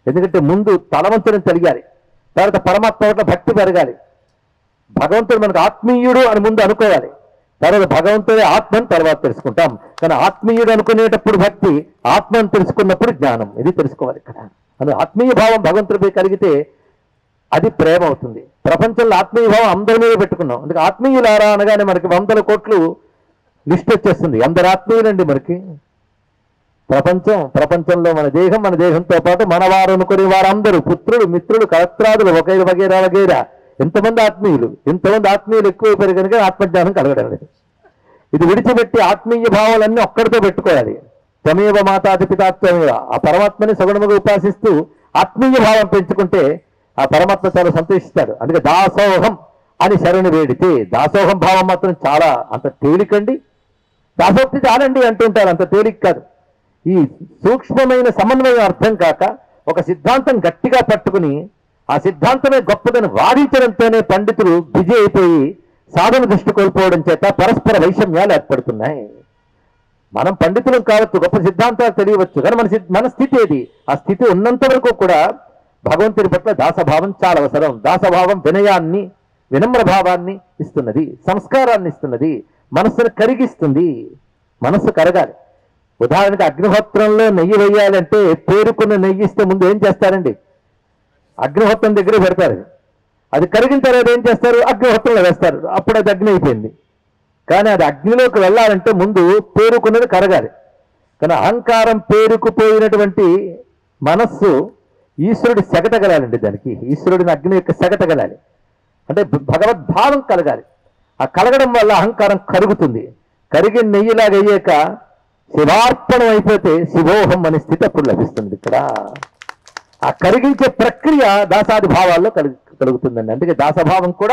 ఎందుకంటే ముందు తలవంచడం తెలియాలి తర్వాత పరమాత్మ పట్ల భక్తి పెరగాలి భగవంతుడు మనకు ఆత్మీయుడు అని ముందు అనుకోవాలి తర్వాత భగవంతుడే ఆత్మని తర్వాత తెలుసుకుంటాం కానీ ఆత్మీయుడు అనుకునేటప్పుడు భక్తి ఆత్మను తెలుసుకున్నప్పుడు జ్ఞానం ఇది తెలుసుకోవాలి ఇక్కడ అది ఆత్మీయ భావం భగవంతుడిపై కలిగితే అది ప్రేమ అవుతుంది ప్రపంచంలో ఆత్మీయ భావం అందరి మీద పెట్టుకున్నాం అందుకే ఆత్మీయులారా అనగానే మనకి వందల కోట్లు లిస్ట్ వచ్చేస్తుంది అందరు ఆత్మీయులండి మనకి ప్రపంచం ప్రపంచంలో మన దేహం మన దేహంతో పాటు మనవారు అనుకునే వారందరూ పుత్రులు మిత్రులు కలత్రాదులు వగైర వగైరా వగైరా ఎంతమంది ఆత్మీయులు ఎంతమంది ఆత్మీయులు ఎక్కువ కనుక ఆత్మజ్ఞానం కలగడం లేదు ఇది విడిచిపెట్టి ఆత్మీయ భావాలన్నీ ఒక్కడితో పెట్టుకోవాలి త్వమేవ మాతాది పితాత్వమేవ ఆ పరమాత్మని సగుణముగా ఉపాసిస్తూ ఆత్మీయ భావం పెంచుకుంటే ఆ పరమాత్మ చాలా సంతోషిస్తాడు అందుకే దాసోహం అని శరణి వేడితే దాసోహం భావం మాత్రం చాలా అంత తేలికండి దాసోక్తి చాలండి అంటుంటారు అంత తేలిక కాదు ఈ సూక్ష్మమైన సమన్వయం అర్థం కాక ఒక సిద్ధాంతం గట్టిగా పట్టుకుని ఆ సిద్ధాంతమే గొప్పదని వాదించడంతోనే పండితులు బిజీ అయిపోయి సాధన దృష్టి కోల్పోవడం చేత పరస్పర వైషమ్యాలు ఏర్పడుతున్నాయి మనం పండితులం కావచ్చు గొప్ప సిద్ధాంతాలు తెలియవచ్చు కానీ మన సిద్- మన స్థితి ఏది ఆ స్థితి ఉన్నంత వరకు కూడా భగవంతుడి పట్ల దాసభావం చాలా అవసరం దాసభావం వినయాన్ని వినమ్ర భావాన్ని ఇస్తున్నది సంస్కారాన్ని ఇస్తున్నది మనస్సును కరిగిస్తుంది మనస్సు కరగాలి ఉదాహరణకి అగ్నిహోత్రంలో నెయ్యి వేయాలంటే పేరుకున్న నెయ్యి ఇస్తే ముందు ఏం చేస్తారండి అగ్నిహోత్రం దగ్గర పెడతారు అది కరిగిన తర్వాత ఏం చేస్తారు అగ్నిహోత్రంలో వేస్తారు అప్పుడు అది అగ్ని అయిపోయింది కానీ అది అగ్నిలోకి వెళ్ళాలంటే ముందు పేరుకున్నది కరగాలి కానీ అహంకారం పేరుకుపోయినటువంటి మనస్సు ఈశ్వరుడి సెగటగలాలండి దానికి ఈశ్వరుడిని అగ్ని యొక్క సెగటగలాలి అంటే భ- భగవద్భావం కలగాలి ఆ కలగడం వల్ల అహంకారం కరుగుతుంది కరిగిన నెయ్యిలాగా అయ్యాక శివార్పణం అయిపోతే శివోహం అనే స్థితి అప్పుడు లభిస్తుంది ఇక్కడ ఆ కరిగించే ప్రక్రియ దాసాది భావాల్లో కలుగు కలుగుతుందండి అందుకే దాసభావం కూడా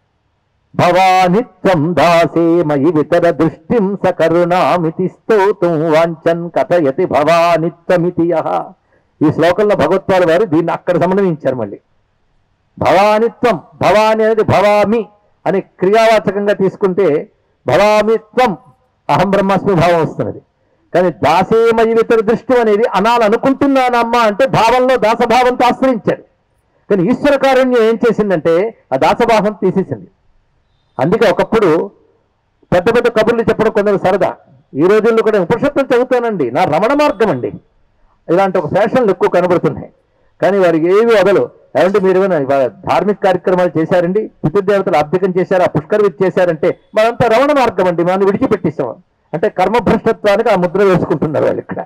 భవానిత్వం దాసే మయి వితర దృష్టిం సకరుణామితి స్తోతుం వాంఛన్ కథయతి భవానిత్వమితి యః ఈ శ్లోకంలో భగవత్పాల వారు దీన్ని అక్కడ సమన్వయించారు మళ్ళీ భవానిత్వం భవాని అనేది భవామి అనే క్రియావాచకంగా తీసుకుంటే భవామిత్వం అహం బ్రహ్మాస్మి భావం వస్తున్నది కానీ దాసేమయి ఇతర దృష్టి అనేది అనాలనుకుంటున్నానమ్మా అంటే భావంలో దాసభావంతో ఆశ్రయించాడు కానీ ఈశ్వర కారుణ్యం ఏం చేసిందంటే ఆ దాసభావం తీసేసింది అందుకే ఒకప్పుడు పెద్ద పెద్ద కబుర్లు చెప్పడం కొందరు సరదా ఈ రోజుల్లో కూడా ఉపనిషత్తులు చదువుతానండి నా రమణ మార్గం అండి ఇలాంటి ఒక ఫ్యాషన్లు ఎక్కువ కనబడుతున్నాయి కానీ వారికి ఏవి వదలు ఏమంటే మీరు ఏమైనా ఇవాళ ధార్మిక కార్యక్రమాలు చేశారండి పితృదేవతలు అభ్యకం చేశారు ఆ పుష్కరవిత్ చేశారంటే మనంతా రమణ మార్గం అండి మనం విడిచిపెట్టేసాం అంటే కర్మభ్రష్టత్వానికి ఆ ముద్ర వేసుకుంటున్నారు వాళ్ళు ఇక్కడ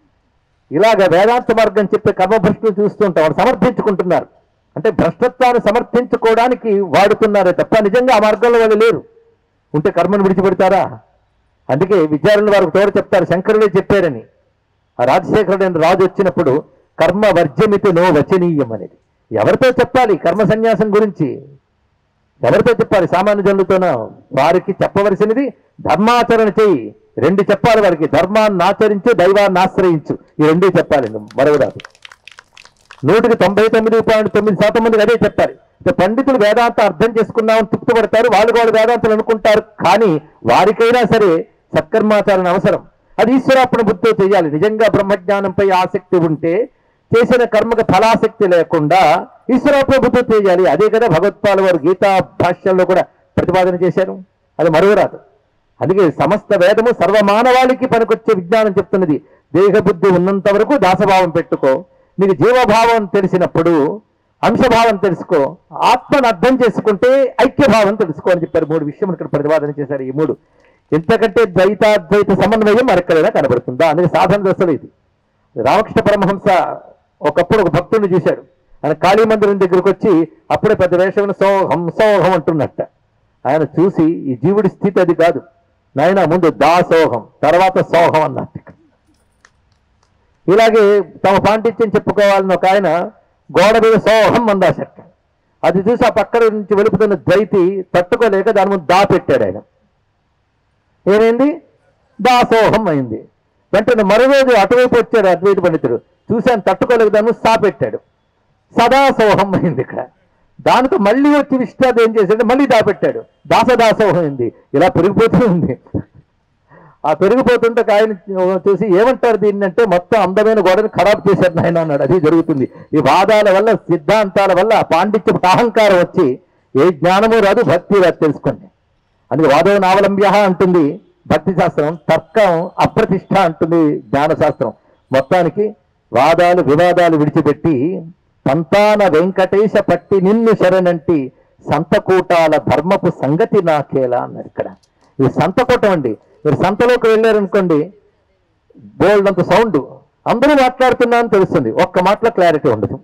ఇలాగ వేదాంత మార్గం చెప్పే కర్మభ్రష్టులు చూస్తుంటాం వాళ్ళు సమర్థించుకుంటున్నారు అంటే భ్రష్టత్వాన్ని సమర్థించుకోవడానికి వాడుతున్నారే తప్ప నిజంగా ఆ మార్గంలో వాళ్ళు లేరు ఉంటే కర్మను విడిచిపెడతారా అందుకే విద్యార్థులు వారికి తోడు చెప్తారు శంకరుడే చెప్పారని ఆ రాజశేఖరుడు అనే రాజు వచ్చినప్పుడు కర్మ వర్జమితి నో వచనీయం అనేది ఎవరితో చెప్పాలి కర్మ సన్యాసం గురించి ఎవరితో చెప్పాలి సామాన్య జనులతోన వారికి చెప్పవలసినది ధర్మాచరణ చేయి రెండు చెప్పాలి వారికి ధర్మాన్ని ఆచరించు దైవాన్ని ఆశ్రయించు ఈ రెండే చెప్పాలి మరొకరాదు నూటికి తొంభై తొమ్మిది పాయింట్ తొమ్మిది శాతం మందికి అదే చెప్పాలి ఇక పండితులు వేదాంత అర్థం చేసుకున్నామని తృప్తిపడతారు వాళ్ళు వాళ్ళు వేదాంతాలు అనుకుంటారు కానీ వారికైనా సరే సత్కర్మాచరణ అవసరం అది ఈశ్వరార్పణ బుద్ధితో చేయాలి నిజంగా బ్రహ్మజ్ఞానంపై ఆసక్తి ఉంటే చేసిన కర్మకు ఫలాసక్తి లేకుండా ఈశ్వరార్పణ బుద్ధితో చేయాలి అదే కదా భగవత్పాల వారు గీతా భాష్యంలో కూడా ప్రతిపాదన చేశారు అది మరువరాదు అందుకే సమస్త వేదము సర్వమానవాళికి పనికొచ్చే విజ్ఞానం చెప్తున్నది దేహబుద్ధి ఉన్నంత వరకు దాసభావం పెట్టుకో నీకు జీవభావం తెలిసినప్పుడు అంశభావం తెలుసుకో ఆత్మను అర్థం చేసుకుంటే ఐక్యభావం తెలుసుకో అని చెప్పారు మూడు విషయం ఇక్కడ ప్రతిపాదన చేశారు ఈ మూడు ఎంతకంటే ద్వైతాద్వైత సమన్వయం మరెక్కడైనా కనబడుతుందా అందుకే సాధన దశలు ఇది రామకృష్ణ పరమహంస ఒకప్పుడు ఒక భక్తుడిని చూశాడు ఆయన కాళీ మందిరం దగ్గరకు వచ్చి అప్పుడే పెద్ద వేషమైన సోహం సోహం అంటున్నట్ట ఆయన చూసి ఈ జీవుడి స్థితి అది కాదు నాయన ముందు దాసోహం తర్వాత సోహం అన్నట్టు ఇలాగే తమ పాండిత్యం చెప్పుకోవాలని ఒక ఆయన గోడ మీద సోహం అందాసట అది చూసి ఆ పక్కన నుంచి వెలుపుతున్న ద్వైతి తట్టుకోలేక దాని ముందు దా పెట్టాడు ఆయన ఏమైంది దాసోహం అయింది వెంటనే మరో రోజు అటువైపు వచ్చాడు అద్వైత పండితుడు చూశాను తట్టుకోలేక దాన్ని సా పెట్టాడు సదాసోహం అయింది ఇక్కడ దానికి మళ్ళీ వచ్చి విష్ణాది ఏం చేశాడు మళ్ళీ దాపెట్టాడు దాసదాసోహం అయింది ఇలా పెరిగిపోతూ ఉంది ఆ పెరిగిపోతుంటే ఒక ఆయన చూసి ఏమంటారు దీన్ని అంటే మొత్తం అందమైన గోడని ఖరాబ్ చేశారు నాయన అన్నాడు అది జరుగుతుంది ఈ వాదాల వల్ల సిద్ధాంతాల వల్ల ఆ పాండిత్యపు అహంకారం వచ్చి ఏ జ్ఞానము రాదు భక్తి రాదు తెలుసుకోండి అందుకే వాదవ నావలంబ్య అంటుంది భక్తి శాస్త్రం తర్కం అప్రతిష్ట అంటుంది జ్ఞాన శాస్త్రం మొత్తానికి వాదాలు వివాదాలు విడిచిపెట్టి సంతాన వెంకటేశ పట్టి నిన్ను శరణంటి సంతకూటాల ధర్మపు సంగతి నాకేలా అన్నారు ఇక్కడ ఇది సంతకూటం అండి మీరు సంతలోకి వెళ్ళారనుకోండి బోల్డ్ అంత సౌండ్ అందరూ మాట్లాడుతున్నా అని తెలుస్తుంది ఒక్క మాటలో క్లారిటీ ఉండదు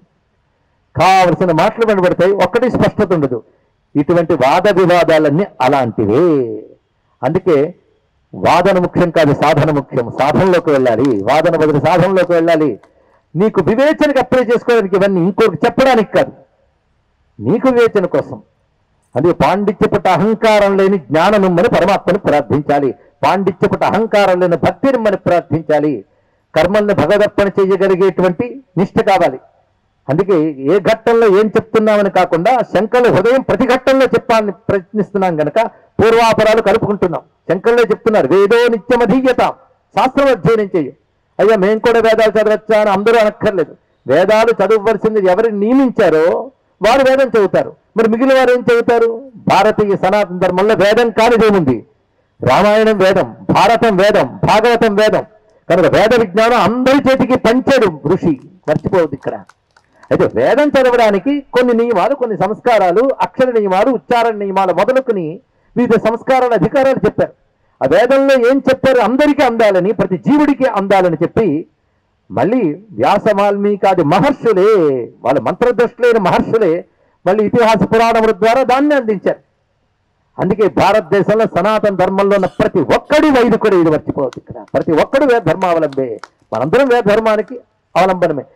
కావలసిన మాటలు వెనబడతాయి ఒక్కటి స్పష్టత ఉండదు ఇటువంటి వాద వివాదాలన్నీ అలాంటివే అందుకే వాదన ముఖ్యం కాదు సాధన ముఖ్యం సాధనలోకి వెళ్ళాలి వాదన బదులు సాధనలోకి వెళ్ళాలి నీకు వివేచనకి అప్లై చేసుకోవడానికి ఇవన్నీ ఇంకొకటి చెప్పడానికి కాదు నీకు వివేచన కోసం అందుకే పాండిత్యపట అహంకారం లేని జ్ఞాననుమ్మని పరమాత్మని ప్రార్థించాలి పాండిత్యపట అహంకారం లేని భక్తినిమ్మని ప్రార్థించాలి కర్మల్ని భగవదర్పణ చేయగలిగేటువంటి నిష్ఠ కావాలి అందుకే ఏ ఘట్టంలో ఏం చెప్తున్నామని కాకుండా శంకర్లు హృదయం ప్రతి ఘట్టంలో చెప్పాలని ప్రయత్నిస్తున్నాం గనక పూర్వాపరాలు కలుపుకుంటున్నాం శంకర్లే చెప్తున్నారు వేదో నిత్యమధీయత శాస్త్రం అధ్యయనం చేయు అయ్యా మేము కూడా వేదాలు చదవచ్చా అని అందరూ అనక్కర్లేదు వేదాలు చదవవలసింది ఎవరిని నియమించారో వారు వేదం చదువుతారు మరి మిగిలిన వారు ఏం చదువుతారు భారతీయ సనాతన ధర్మంలో వేదం కానిదేముంది రామాయణం వేదం భారతం వేదం భాగవతం వేదం కనుక వేద విజ్ఞానం అందరి చేతికి పంచాడు ఋషి మర్చిపోవద్దు ఇక్కడ అయితే వేదం చదవడానికి కొన్ని నియమాలు కొన్ని సంస్కారాలు అక్షర నియమాలు ఉచ్చారణ నియమాలు మొదలుకుని వివిధ సంస్కారాల అధికారాలు చెప్పారు ఆ వేదంలో ఏం చెప్పారు అందరికీ అందాలని ప్రతి జీవుడికి అందాలని చెప్పి మళ్ళీ వ్యాస వాల్మీకాది మహర్షులే వాళ్ళ మంత్రదృష్టులైన మహర్షులే మళ్ళీ ఇతిహాస పురాణముల ద్వారా దాన్ని అందించారు అందుకే భారతదేశంలో సనాతన ధర్మంలో ఉన్న ప్రతి ఒక్కడి వైదికుడు ఇది మర్చిపోవద్దు ఇక్కడ ప్రతి ఒక్కడు వేద ధర్మావలంబే మనందరం వేద ధర్మానికి అవలంబనమే